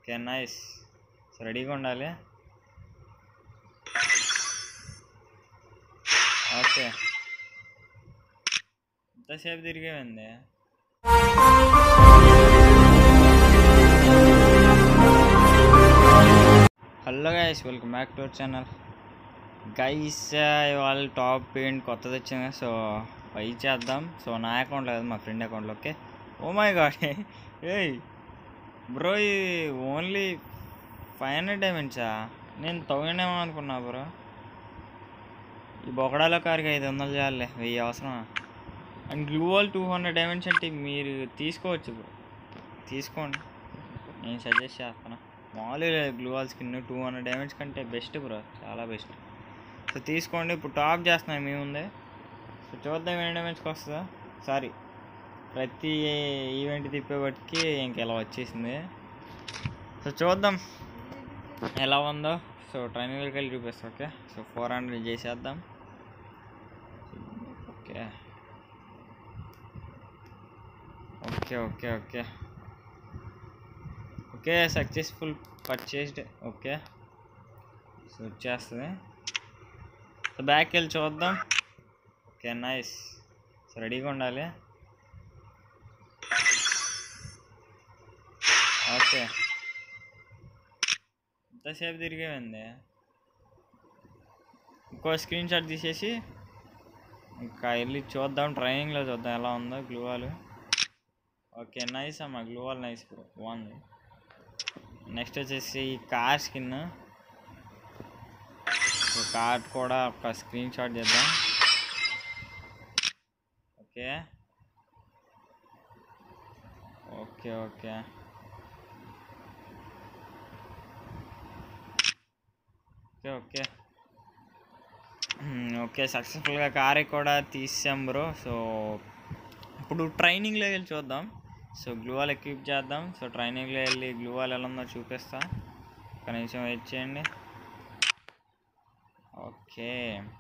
okay nice so రెడీగా ఉండాలి okay ఎంతసేపు తిరిగేవండి hello guys welcome back to our channel guys ఇవాళ టాప్ ఏంటి కొత్తది వచ్చింది సో పై చేద్దాం సో నా అకౌంట్లో కాదు మా ఫ్రెండ్ అకౌంట్లో ఓకే ఓ మై గాడ్ ఏయ్ బ్రో ఇది ఓన్లీ ఫైవ్ హండ్రెడ్ డైమండ్సా నేను థౌజండ్ ఏమో అనుకున్నా బ్రో ఈ బొకడాలో కారుకి ఐదు వందలు చేయాలి వెయ్యి అవసరమా and glue wall two hundred diamonds అంటే మీరు తీసుకోవచ్చు బ్రో తీసుకోండి నేను సజెస్ట్ చేస్తాను మామూలుగా glue wall skin two hundred diamonds కంటే బెస్ట్ బ్రో చాలా బెస్ట్ సో తీసుకోండి ఇప్పుడు టాప్ చేస్తున్నాయి మీ ముందే సో చూద్దాం ఎన్ని డైమండ్స్కి వస్తుందా సారీ ప్రతి ఈవెంట్ తిప్పేపటికి ఇంక ఇలా వచ్చేసింది సో చూద్దాం ఎలా ఉందో సో ట్రైనింగ్కి వెళ్ళి చూపిస్తా ఓకే సో ఫోర్ హండ్రెడ్ చేసేద్దాం okay okay okay okay okay successful purchased okay so వచ్చేస్తుంది సో బ్యాక్ వెళ్ళి చూద్దాం ఓకే నైస్ సో రెడీగా ఉండాలి ఓకే ఎంతసేపు తిరిగేవండి ఇంకో స్క్రీన్ షాట్ తీసేసి ఇంకా వెళ్ళి చూద్దాం ట్రైనింగ్లో చూద్దాం ఎలా ఉందో గ్లూవాల్ ఓకే నైస్ అమ్మా గ్లూవాల్ నైస్ బ్రో బాగుంది నెక్స్ట్ వచ్చేసి కార్ స్కిన్ కార్ కూడా ఒక స్క్రీన్ షాట్ చేద్దాం okay okay okay okay okay hmm, okay సక్సెస్ఫుల్గా కార్ కూడా తీసాం బ్రో సో ఇప్పుడు ట్రైనింగ్లో వెళ్ళి చూద్దాం సో గ్లూవాల్ ఎక్విప్ చేద్దాం సో ట్రైనింగ్లో వెళ్ళి గ్లూవాల్ ఎలా ఉందో చూపిస్తా ఒక నిమిషం వెయిట్ చేయండి ఓకే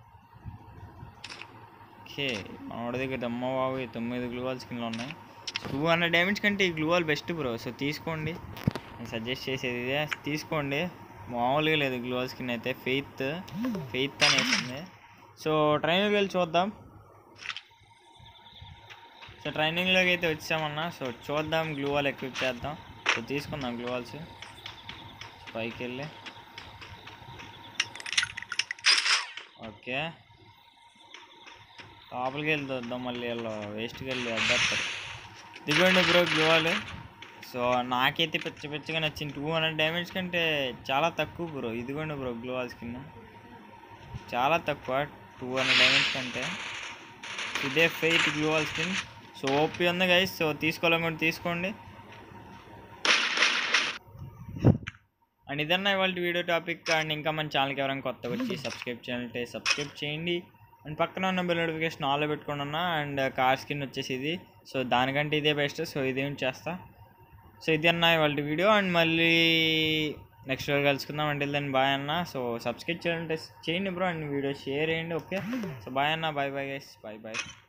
ఓకే మనోడి దగ్గర దమ్మ బాబు ఈ తొమ్మిది గ్లూవాల్ స్కిన్లు ఉన్నాయి టూ హండ్రెడ్ డ్యామేజ్ కంటే ఈ గ్లూవాల్ బెస్ట్ బ్రో సో తీసుకోండి నేను సజెస్ట్ చేసేది ఇదే తీసుకోండి మామూలుగా లేదు గ్లూవాల్ స్కిన్ అయితే ఫెయిత్ ఫెయిత్ అనేసింది సో ట్రైనింగ్కి వెళ్ళి చూద్దాం సో ట్రైనింగ్లోకి అయితే వచ్చామన్నా సో చూద్దాం గ్లూవాల్ ఎక్విప్ చేద్దాం సో తీసుకుందాం గ్లూవాల్స్ పైకి వెళ్ళి ఓకే లోపలికి వెళ్ళి చూద్దాం మళ్ళీ వీళ్ళు వేస్ట్కి వెళ్ళి అడ్డేస్తారు దిగండి బ్రో గ్లూవాల్ సో నాకైతే పిచ్చ పిచ్చగా నచ్చింది టూ హండ్రెడ్ డ్యామేజ్ కంటే చాలా తక్కువ బ్రో ఇదిగోండి బ్రో గ్లూవాల్ స్కిన్ చాలా తక్కువ టూ హండ్రెడ్ డ్యామేజ్ కంటే ఇదే faith glue wall skin so OP ఉంది గైస్ సో తీసుకోవాలనుకుంటే తీసుకోండి అండ్ ఇదన్నా ఇవాళ వీడియో టాపిక్ అండ్ ఇంకా మన ఛానల్కి ఎవరైనా కొత్తగా వచ్చి సబ్స్క్రైబ్ చేయాలంటే సబ్స్క్రైబ్ చేయండి అండ్ పక్కన ఉన్న బెల్ నోటిఫికేషన్ ఆన్లో పెట్టుకుని ఉన్నా అండ్ కార్ స్కిన్ వచ్చేసి ఇది సో దానికంటే ఇదే బెస్ట్ సో ఇదేం చేస్తా సో ఇది అన్న ఇవాళ వీడియో అండ్ మళ్ళీ నెక్స్ట్ వీడియో కలుసుకుందాం అంటే దాన్ని బాయ్ అన్న సో సబ్స్క్రైబ్ చేయాలంటే చేయండి బ్రో అండ్ వీడియో షేర్ చేయండి ఓకే సో బాయ్ అన్న bye bye guys bye bye